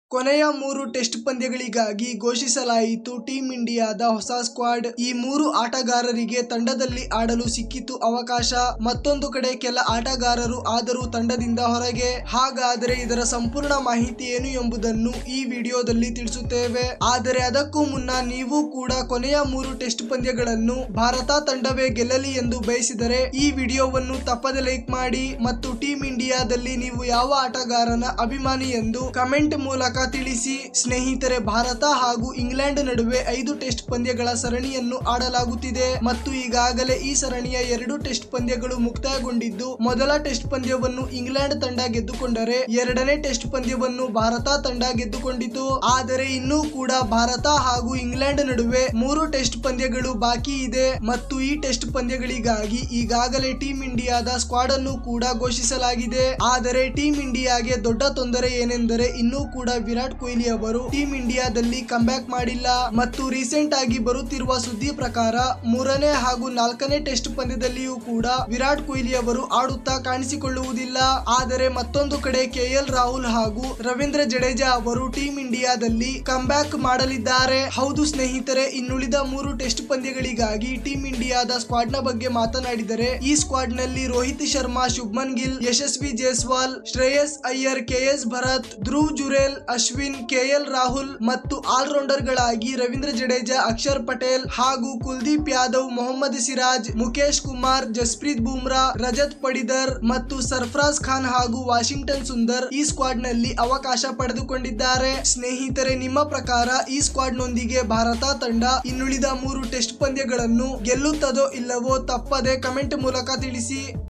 ಕೊನೆಯ ಮೂರು ಟೆಸ್ಟ್ ಪಂದ್ಯಗಳಿಗಾಗಿ ಘೋಷಿಸಲಾಯಿತು ಟೀಂ ಇಂಡಿಯಾದ ಹೊಸ ಸ್ಕ್ವಾಡ್ ಈ ಮೂರು ಆಟಗಾರರಿಗೆ ತಂಡದಲ್ಲಿ ಆಡಲು ಸಿಕ್ಕಿತು ಅವಕಾಶ ಮತ್ತೊಂದು ಕಡೆ ಕೆಲ ಆಟಗಾರರು ಆದರೂ ತಂಡದಿಂದ ಹೊರಗೆ ಹಾಗಾದರೆ ಇದರ ಸಂಪೂರ್ಣ ಮಾಹಿತಿ ಏನು ಎಂಬುದನ್ನು ಈ ವಿಡಿಯೋದಲ್ಲಿ ತಿಳಿಸುತ್ತೇವೆ ಆದರೆ ಅದಕ್ಕೂ ಮುನ್ನ ನೀವು ಕೂಡ ಕೊನೆಯ ಮೂರು ಟೆಸ್ಟ್ ಪಂದ್ಯಗಳನ್ನು ಭಾರತ ತಂಡವೇ ಗೆಲ್ಲಲಿ ಎಂದು ಬಯಸಿದರೆ ಈ ವಿಡಿಯೋವನ್ನು ತಪ್ಪದೆ ಲೈಕ್ ಮಾಡಿ ಮತ್ತು ಟೀಂ ಇಂಡಿಯಾದಲ್ಲಿ ನೀವು ಯಾವ ಆಟಗಾರನ ಅಭಿಮಾನಿ ಎಂದು ಕಮೆಂಟ್ ಮೂಲಕ ತಿಳಿಸಿ ಸ್ನೇಹಿತರೆ ಭಾರತ ಹಾಗೂ ಇಂಗ್ಲೆಂಡ್ ನಡುವೆ ಐದು ಟೆಸ್ಟ್ ಪಂದ್ಯಗಳ ಸರಣಿಯನ್ನು ಆಡಲಾಗುತ್ತಿದೆ ಮತ್ತು ಈಗಾಗಲೇ ಈ ಸರಣಿಯ ಎರಡು ಟೆಸ್ಟ್ ಪಂದ್ಯಗಳು ಮುಕ್ತಾಯಗೊಂಡಿದ್ದು ಮೊದಲ ಟೆಸ್ಟ್ ಪಂದ್ಯವನ್ನು ಇಂಗ್ಲೆಂಡ್ ತಂಡ ಗೆದ್ದುಕೊಂಡರೆ ಎರಡನೇ ಟೆಸ್ಟ್ ಪಂದ್ಯವನ್ನು ಭಾರತ ತಂಡ ಗೆದ್ದುಕೊಂಡಿತು ಆದರೆ ಇನ್ನೂ ಕೂಡ ಭಾರತ ಹಾಗೂ ಇಂಗ್ಲೆಂಡ್ ನಡುವೆ ಮೂರು ಟೆಸ್ಟ್ ಪಂದ್ಯಗಳು ಬಾಕಿ ಇದೆ ಮತ್ತು ಈ ಟೆಸ್ಟ್ ಪಂದ್ಯಗಳಿಗಾಗಿ ಈಗಾಗಲೇ ಟೀಂ ಇಂಡಿಯಾದ ಸ್ಕ್ವಾಡ್ ಅನ್ನು ಕೂಡ ಘೋಷಿಸಲಾಗಿದೆ ಆದರೆ ಟೀಂ ಇಂಡಿಯಾಗೆ ದೊಡ್ಡ ತೊಂದರೆ ಏನೆಂದರೆ ಇನ್ನೂ ಕೂಡ ವಿರಾಟ್ ಕೊಹ್ಲಿ ಅವರು ಟೀಂ ಇಂಡಿಯಾದಲ್ಲಿ ಕಂಬ್ಯಾಕ್ ಮಾಡಿಲ್ಲ ಮತ್ತು ರೀಸೆಂಟ್ ಆಗಿ ಬರುತ್ತಿರುವ ಸುದ್ದಿ ಪ್ರಕಾರ ಮೂರನೇ ಹಾಗೂ ನಾಲ್ಕನೇ ಟೆಸ್ಟ್ ಪಂದ್ಯದಲ್ಲಿಯೂ ಕೂಡ ವಿರಾಟ್ ಕೊಹ್ಲಿ ಅವರು ಆಡುತ್ತಾ ಕಾಣಿಸಿಕೊಳ್ಳುವುದಿಲ್ಲ ಆದರೆ ಮತ್ತೊಂದು ಕಡೆ ಕೆಎಲ್ ರಾಹುಲ್ ಹಾಗೂ ರವೀಂದ್ರ ಜಡೇಜಾ ಅವರು ಟೀಂ ಇಂಡಿಯಾದಲ್ಲಿ ಕಂಬ್ಯಾಕ್ ಮಾಡಲಿದ್ದಾರೆ ಹೌದು ಸ್ನೇಹಿತರೆ ಇನ್ನುಳಿದ ಮೂರು ಟೆಸ್ಟ್ ಪಂದ್ಯಗಳಿಗಾಗಿ ಟೀಂ ಇಂಡಿಯಾದ ಸ್ಕ್ವಾಡ್ ನ ಬಗ್ಗೆ ಮಾತನಾಡಿದರೆ ಈ ಸ್ಕ್ವಾಡ್ ನಲ್ಲಿ ರೋಹಿತ್ ಶರ್ಮಾ ಶುಭ್ಮನ್ ಗಿಲ್ ಯಶಸ್ವಿ ಜೈಸ್ವಾಲ್ ಶ್ರೇಯಸ್ ಅಯ್ಯರ್ ಕೆಎಸ್ ಭರತ್ ಧ್ರುವ್ ಜುರೇಲ್ ಅಶ್ವಿನ್ ಕೆಎಲ್ ರಾಹುಲ್ ಮತ್ತು ಆಲ್ರೌಂಡರ್ ಗಳಾಗಿ ರವೀಂದ್ರ ಜಡೇಜಾ ಅಕ್ಷರ್ ಪಟೇಲ್ ಹಾಗೂ ಕುಲ್ದೀಪ್ ಯಾದವ್ ಮೊಹಮ್ಮದ್ ಸಿರಾಜ್ ಮುಖೇಶ್ ಕುಮಾರ್ ಜಸ್ಪ್ರೀತ್ ಬುಮ್ರಾ ರಜತ್ ಪಡಿದರ್ ಮತ್ತು ಸರ್ಫರಾಜ್ ಖಾನ್ ಹಾಗೂ ವಾಷಿಂಗ್ಟನ್ ಸುಂದರ್ ಈ ಸ್ಕ್ವಾಡ್ ನಲ್ಲಿ ಅವಕಾಶ ಪಡೆದುಕೊಂಡಿದ್ದಾರೆ ಸ್ನೇಹಿತರೆ ನಿಮ್ಮ ಪ್ರಕಾರ ಈ ಸ್ಕ್ವಾಡ್ ನೊಂದಿಗೆ ಭಾರತ ತಂಡ ಇನ್ನುಳಿದ ಮೂರು ಟೆಸ್ಟ್ ಪಂದ್ಯಗಳನ್ನು ಗೆಲ್ಲುತ್ತದೋ ಇಲ್ಲವೋ ತಪ್ಪದೆ ಕಮೆಂಟ್ ಮೂಲಕ ತಿಳಿಸಿ